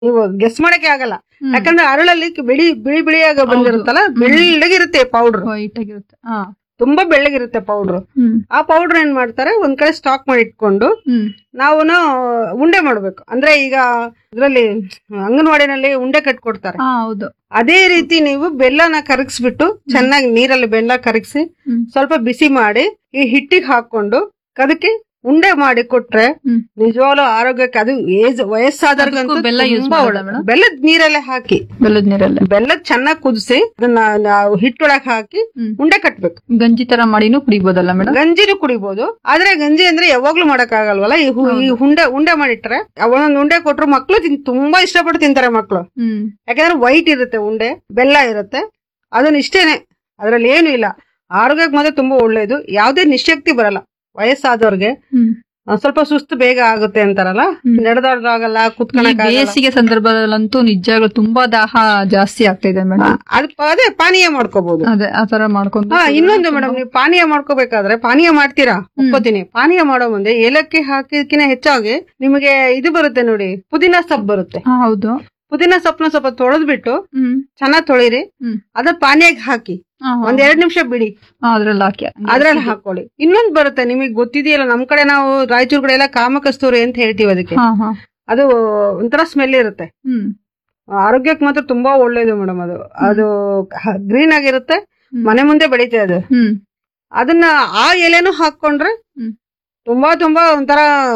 ನೀವು ಗೆಸ್ ಮಾಡಕ್ಕೆ ಆಗಲ್ಲ ಹ್ಮ್. ಯಾಕಂದ್ರೆ ಅರಳಲ್ಲಿ ಬಿಳಿ ಬಿಳಿ ಬಿಳಿಯಾಗ ಬಂದಿರುತ್ತಲ್ಲ ಬೆಳ್ಳಗಿರುತ್ತೆ ಪೌಡರ್ ವೈಟ್ ಆಗಿರುತ್ತೆ ಹಾ ತುಂಬಾ ಬೆಳ್ಳಗಿರುತ್ತೆ ಪೌಡರ್ ಹ್ಮ್ ಆ ಪೌಡರ್ ಏನ್ ಮಾಡ್ತಾರೆ ಒಂದ್ ಕಡೆ ಸ್ಟಾಕ್ ಮಾಡಿ ಇಟ್ಕೊಂಡು ಹ್ಮ್ ನಾವು ಉಂಡೆ ಮಾಡ್ಬೇಕು ಅಂದ್ರೆ ಈಗ ಇದ್ರಲ್ಲಿ ಅಂಗನವಾಡಿನಲ್ಲಿ ಉಂಡೆ ಕಟ್ಕೊಡ್ತಾರೆ ಹಾ ಹೌದು ಅದೇ ರೀತಿ ನೀವು ಬೆಲ್ಲನ ಕರಗಿಸ್ಬಿಟ್ಟು ಚೆನ್ನಾಗಿ ನೀರಲ್ಲಿ ಬೆಲ್ಲ ಕರಗಿಸಿ ಹ್ಮ್. ಸ್ವಲ್ಪ ಬಿಸಿ ಮಾಡಿ ಈ ಹಿಟ್ಟಿಗೆ ಹಾಕೊಂಡು ಅದಕ್ಕೆ ಉಂಡೆ ಮಾಡಿ ಕೊಟ್ರೆ ಹ್ಮ್. ನಿಜವಾಗ್ಲೂ ಆರೋಗ್ಯಕ್ಕೆ ಅದು ಏಜ್ ವಯಸ್ಸಾದವ್ರಿಗಂತೂ ಅದಕ್ಕೂ ಬೆಲ್ಲ use ತುಂಬಾ ಮಾಡೋದಾ ಒಳ್ಳೆ ಮೇಡಮ್? ಬೆಲ್ಲದ ನೀರಲ್ಲೇ ಹಾಕಿ ಬೆಲ್ಲದ ನೀರಲ್ಲೇ ಬೆಲ್ಲ ಚೆನ್ನಾಗಿ ಕುದಿಸಿ ಅದನ್ನ ನಾವು ಹಿಟ್ಟೊಳಗೆ ಹಾಕಿ ಹ್ಮ್. ಉಂಡೆ ಕಟ್ಬೇಕು ಗಂಜಿ ತರ ಮಾಡಿನೂ ಕುಡಿಬೋದಲ್ಲ ಮೇಡಮ್ ಗಂಜಿನೂ ಕುಡಿಬಹುದು ಆದ್ರೆ ಗಂಜಿ ಅಂದ್ರೆ ಯಾವಾಗ್ಲೂ ಮಾಡಕ್ ಆಗಲ್ವಲ್ಲ ಈ ಹು- ಈ ಉಂಡೆ ಉಂಡೆ ಮಾಡಿಟ್ರೆ ಒಂದೊಂದು ಉಂಡೆ ಕೊಟ್ರು ಮಕ್ಳು ತಿನ್- ತುಂಬಾ ಇಷ್ಟಪಟ್ಟು ತಿಂತಾರೆ ಮಕ್ಳು ಹ್ಮ್ ಯಾಕಂದ್ರೆ ವೈಟ್ ಇರುತ್ತೆ ಉಂಡೆ ಬೆಲ್ಲ ಇರುತ್ತೆ ಅದನ್ನ ಇಷ್ಟೇನೆ ಅದ್ರಲ್ಲಿ ಏನು ಇಲ್ಲ ಆರೋಗ್ಯಕ್ಕೆ ಮಾತ್ರ ತುಂಬಾ ಒಳ್ಳೇದು ಯಾವ್ದೇ ನಿಶಕ್ತಿ ಬರಲ್ಲ ವಯಸ್ಸಾದವ್ರಿಗೆ ಹ್ಮ್ ಒಂದ್ ಸ್ವಲ್ಪ ಸುಸ್ತು ಬೇಗ ಆಗುತ್ತೆ ಅಂತಾರಲ್ಲ ಹ್ಮ್. ನಡೆದಾಡೋದಾಗಲ್ಲ ಈ ಕುತ್ಕೊಳಕ್ ಬೇಸಿಗೆ ಸಂದರ್ಭದಲ್ಲಂತೂ ನಿಜವಾಗ್ಲೂ ತುಂಬಾ ದಾಹ ಜಾಸ್ತಿ ಆಗ್ತಾ ಇದೆ ಮೇಡಮ್ ಅದ್ ಅದೇ ಪಾನೀಯ ಮಾಡ್ಕೋಬಹುದು ಅದೇ ಆತರ ಮಾಡ್ಕೊಂಡು ಹಾ ಇನ್ನೊಂದು ಮೇಡಮ್ ನೀವು ಪಾನೀಯ ಮಾಡ್ಕೋಬೇಕಾದ್ರೆ ಪಾನೀಯ ಮಾಡ್ತೀರಾ ಒಪ್ಕೋತೀನಿ ಪಾನೀಯ ಮಾಡೋ ಮುಂದೆ ಏಲಕ್ಕಿ ಹಾಕಿದ್ಕಿನ ಹೆಚ್ಚಾಗಿ ನಿಮಗೆ ಇದು ಬರುತ್ತೆ ನೋಡಿ ಪುದೀನ ಸೊಪ್ಪು ಬರುತ್ತೆ ಹಾ ಹೌದು ಪುದೀನ ಸೊಪ್ಪನ್ನ ಸ್ವಲ್ಪ ತೊಳೆದ್ಬಿಟ್ಟು ಹ್ಮ್ ಚೆನ್ನಾಗ್ ತೊಳಿರಿ ಹ್ಮ್. ಅದ ಪಾನೀಯಕ್ಕೆ ಹಾಕಿ ಹಾ, ಹಾ. ಒಂದ್ ಎರಡ್ ನಿಮಿಷ ಬಿಡಿ ಹಾ, ಅದ್ರಲ್ಲಿ ಹಾಕಿ ಅದ್ರಲ್ಲಿ ಹಾಕೊಳ್ಳಿ ಇನ್ನೊಂದ್ ಬರುತ್ತೆ ನಿಮಗೆ ಗೊತ್ತಿದೆಯಲ್ಲ ನಮ್ ಕಡೆ ನಾವು ರಾಯಚೂರ್ ಕಡೆ ಎಲ್ಲ ಕಾಮಕಸ್ತೂರಿ ಅಂತ ಹೇಳ್ತೀವಿ ಅದಕ್ಕೆ ಹಾ ಹಾ ಅದು ಒಂಥರ ಸ್ಮೆಲ್ ಇರುತ್ತೆ ಹ್ಮ್ ಆರೋಗ್ಯಕ್ಕೆ ಮಾತ್ರ ತುಂಬಾ ಒಳ್ಳೇದು ಮೇಡಮ್ ಅದು ಅದು ಗ್ರೀನ್ ಆಗಿರುತ್ತೆ ಹ್ಮ್. ಮನೆ ಮುಂದೆ ಬೆಳೀತೆ ಅದು ಹ್ಮ್ ಅದನ್ನ ಆ ಎಲೆನೂ ಹಾಕೊಂಡ್ರೆ ಹ್ಮ್. ತುಂಬಾ ತುಂಬಾ ಒಂಥರ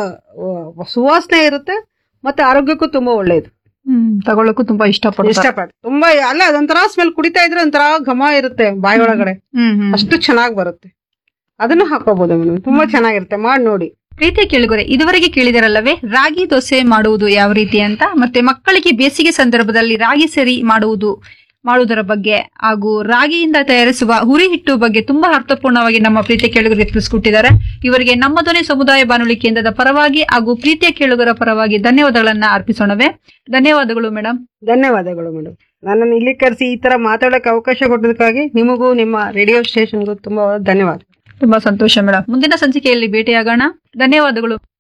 ಆ, ಸುವಾಸನೆ ಇರುತ್ತೆ ಮತ್ತೆ ಆರೋಗ್ಯಕ್ಕೂ ತುಂಬಾ ಒಳ್ಳೇದು ಹ್ಮ್ ತಗೊಳಕ್ಕೂ ತುಂಬಾ ಇಷ್ಟಪಡ್ತಾರೆ ಇಷ್ಟಪಟ್ಟು ತುಂಬಾ ಅಲ್ಲ ಅದೊಂಥರ ಸ್ಮೆಲ್ ಕುಡಿತಾ ಇದ್ರೆ ಒಂಥರ ಘಮ ಇರುತ್ತೆ ಬಾಯಿ ಒಳಗಡೆ ಹ್ಮ್ ಹ್ಮ್ ಅಷ್ಟು ಚೆನ್ನಾಗಿ ಬರುತ್ತೆ ಅದನ್ನು ಹಾಕೋಬಹುದು ಮೇಡಮ್ ತುಂಬಾ ಚೆನ್ನಾಗಿರುತ್ತೆ ಮಾಡಿ ನೋಡಿ ಪ್ರೀತಿಯ ಕೇಳುಗರೆ ಇದುವರೆಗೆ ಕೇಳಿದರಲ್ಲವೇ ರಾಗಿ ದೋಸೆ ಮಾಡುವುದು ಯಾವ ರೀತಿ ಅಂತ ಮತ್ತೆ ಮಕ್ಕಳಿಗೆ ಬೇಸಿಗೆ ಸಂದರ್ಭದಲ್ಲಿ ರಾಗಿ ಸರಿ ಮಾಡುವುದು ಮಾಡುವುದರ ಬಗ್ಗೆ ಹಾಗೂ ರಾಗಿಯಿಂದ ತಯಾರಿಸುವ ಹುರಿ ಹಿಟ್ಟು ಬಗ್ಗೆ ತುಂಬಾ ಅರ್ಥಪೂರ್ಣವಾಗಿ ನಮ್ಮ ಪ್ರೀತಿಯ ಕೇಳುಗರಿಗೆ ತಿಳಿಸ್ಕೊಟ್ಟಿದ್ದಾರೆ ಇವರಿಗೆ ನಮ್ಮ ಧ್ವನಿ ಸಮುದಾಯ ಬಾನುಲಿ ಕೇಂದ್ರದ ಪರವಾಗಿ ಹಾಗೂ ಪ್ರೀತಿಯ ಕೇಳುಗರ ಪರವಾಗಿ ಧನ್ಯವಾದಗಳನ್ನ ಅರ್ಪಿಸೋಣವೇ ಧನ್ಯವಾದಗಳು ಮೇಡಮ್ ಧನ್ಯವಾದಗಳು ಮೇಡಮ್ ನನ್ನನ್ನು ಇಲ್ಲಿ ಕರೆಸಿ ಈ ತರ ಮಾತಾಡೋಕೆ ಅವಕಾಶ ಕೊಟ್ಟದಕ್ಕಾಗಿ ನಿಮಗೂ ನಿಮ್ಮ ರೇಡಿಯೋ ಸ್ಟೇಷನ್ಗೂ ತುಂಬಾ ಧನ್ಯವಾದ ತುಂಬಾ ಸಂತೋಷ ಮೇಡಮ್ ಮುಂದಿನ ಸಂಚಿಕೆಯಲ್ಲಿ ಭೇಟಿಯಾಗೋಣ ಧನ್ಯವಾದಗಳು